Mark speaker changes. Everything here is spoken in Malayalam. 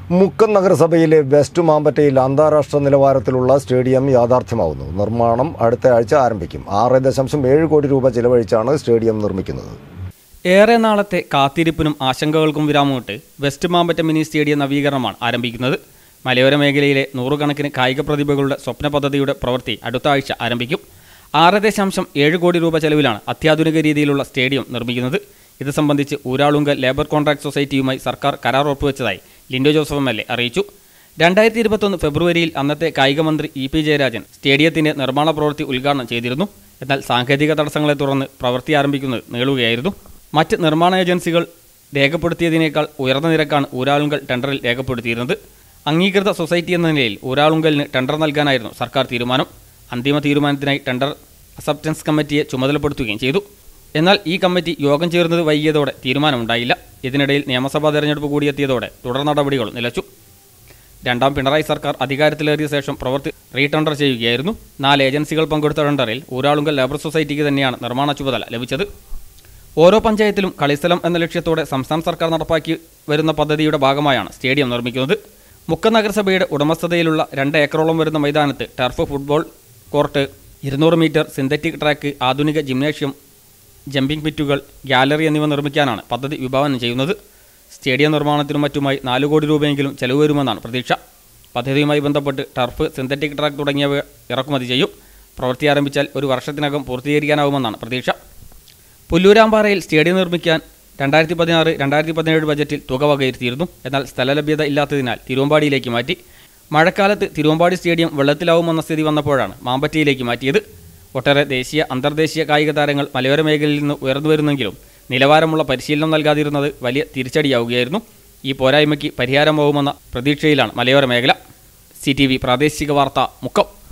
Speaker 1: മുക്കം നഗരസഭയിലെ വെസ്റ്റ് മാമ്പറ്റയിൽ അന്താരാഷ്ട്ര നിലവാരത്തിലുള്ള സ്റ്റേഡിയം യാഥാർത്ഥ്യമാവുന്നു നിർമ്മാണം അടുത്ത ആഴ്ച ആരംഭിക്കും ആറ് ദശാംശം ഏഴ് കോടി രൂപ ചിലവഴിച്ചാണ് സ്റ്റേഡിയം നിർമ്മിക്കുന്നത്
Speaker 2: ഏറെ നാളത്തെ കാത്തിരിപ്പിനും ആശങ്കകൾക്കും വിരാമമിട്ട് വെസ്റ്റ് മാമ്പറ്റ മിനി സ്റ്റേഡിയം നവീകരണമാണ് ആരംഭിക്കുന്നത് മലയോര മേഖലയിലെ നൂറുകണക്കിന് കായിക പ്രതിഭകളുടെ സ്വപ്ന പദ്ധതിയുടെ പ്രവൃത്തി അടുത്ത ആഴ്ച ആരംഭിക്കും ആറ് ദശാംശം ഏഴ് കോടി രൂപ ചെലവിലാണ് അത്യാധുനിക രീതിയിലുള്ള സ്റ്റേഡിയം നിർമ്മിക്കുന്നത് ഇത് സംബന്ധിച്ച് ഊരാളുങ്കൽ ലേബർ കോൺട്രാക്ട് സൊസൈറ്റിയുമായി സർക്കാർ കരാർ ഒപ്പുവെച്ചതായി Linto Joseph M L A അറിയിച്ചു രണ്ടായിരത്തി ഇരുപത്തൊന്ന് ഫെബ്രുവരിയിൽ അന്നത്തെ കായിക മന്ത്രി ഇ പി ജയരാജൻ സ്റ്റേഡിയത്തിന്റെ നിർമ്മാണ പ്രവൃത്തി ഉദ്ഘാടനം ചെയ്തിരുന്നു എന്നാൽ സാങ്കേതിക തടസ്സങ്ങളെ തുടർന്ന് പ്രവൃത്തി ആരംഭിക്കുന്നത് നീളുകയായിരുന്നു മറ്റ് നിർമ്മാണ ഏജൻസികൾ രേഖപ്പെടുത്തിയതിനേക്കാൾ ഉയർന്ന നിരക്കാണ് ഊരാളുങ്കൽ ടെൻഡറിൽ രേഖപ്പെടുത്തിയിരുന്നത് അംഗീകൃത സൊസൈറ്റി എന്ന നിലയിൽ ഊരാളുങ്കലിന് ടെൻഡർ നൽകാനായിരുന്നു സർക്കാർ തീരുമാനം അന്തിമ തീരുമാനത്തിനായി ടെൻഡർ അക്സെപ്റ്റൻസ് കമ്മിറ്റിയെ ചുമതലപ്പെടുത്തുകയും ചെയ്തു എന്നാൽ ഈ കമ്മിറ്റി യോഗം ചേർന്നത് വൈകിയതോടെ തീരുമാനമുണ്ടായില്ല ഇതിനിടയിൽ നിയമസഭാ തെരഞ്ഞെടുപ്പ് കൂടിയെത്തിയതോടെ തുടർ നടപടികൾ നിലച്ചു രണ്ടാം പിണറായി സർക്കാർ അധികാരത്തിലേറിയ ശേഷം പ്രവൃത്തി റീടെൻഡർ ചെയ്യുകയായിരുന്നു നാല് ഏജൻസികൾ പങ്കെടുത്ത ടെൻഡറിൽ ഊരാളുങ്കൽ ലേബർ സൊസൈറ്റിക്ക് തന്നെയാണ് നിർമ്മാണ ചുമതല ലഭിച്ചത് ഓരോ പഞ്ചായത്തിലും കളിസ്ഥലം എന്ന ലക്ഷ്യത്തോടെ സംസ്ഥാന സർക്കാർ നടപ്പാക്കി വരുന്ന പദ്ധതിയുടെ ഭാഗമായാണ് സ്റ്റേഡിയം നിർമ്മിക്കുന്നത് മുക്കം നഗരസഭയുടെ ഉടമസ്ഥതയിലുള്ള രണ്ട് ഏക്കറോളം വരുന്ന മൈതാനത്ത് ടർഫ് ഫുട്ബോൾ കോർട്ട് ഇരുന്നൂറ് മീറ്റർ സിന്തറ്റിക് ട്രാക്ക് ആധുനിക ജിംനേഷ്യം ജമ്പിംഗ് പിറ്റുകൾ ഗാലറി എന്നിവ നിർമ്മിക്കാനാണ് പദ്ധതി വിഭാവനം ചെയ്യുന്നത് സ്റ്റേഡിയം നിർമ്മാണത്തിനും മറ്റുമായി നാല് കോടി രൂപയെങ്കിലും ചെലവ് വരുമെന്നാണ് പ്രതീക്ഷ പദ്ധതിയുമായി ബന്ധപ്പെട്ട് ടർഫ് സിന്തറ്റിക് ട്രാക്ക് തുടങ്ങിയവ ഇറക്കുമതി ചെയ്യും പ്രവൃത്തി ആരംഭിച്ചാൽ ഒരു വർഷത്തിനകം പൂർത്തീകരിക്കാനാവുമെന്നാണ് പ്രതീക്ഷ പുല്ലൂരാമ്പാറയിൽ സ്റ്റേഡിയം നിർമ്മിക്കാൻ രണ്ടായിരത്തി പതിനാറ് രണ്ടായിരത്തി പതിനേഴ് ബജറ്റിൽ തുക വകയിരുത്തിയിരുന്നു എന്നാൽ സ്ഥലലഭ്യത ഇല്ലാത്തതിനാൽ തിരുവമ്പാടിയിലേക്ക് മാറ്റി മഴക്കാലത്ത് തിരുവമ്പാടി സ്റ്റേഡിയം വെള്ളത്തിലാവുമെന്ന സ്ഥിതി വന്നപ്പോഴാണ് മാമ്പറ്റയിലേക്ക് മാറ്റിയത് ഒട്ടേറെ ദേശീയ അന്തർദേശീയ കായിക താരങ്ങൾ മലയോര മേഖലയിൽ നിന്ന് ഉയർന്നു വരുന്നെങ്കിലും നിലവാരമുള്ള പരിശീലനം നൽകാതിരുന്നത് വലിയ തിരിച്ചടിയാവുകയായിരുന്നു ഈ പോരായ്മയ്ക്ക് പരിഹാരമാവുമെന്ന പ്രതീക്ഷയിലാണ് മലയോര മേഖല സി പ്രാദേശിക വാർത്ത മുക്കം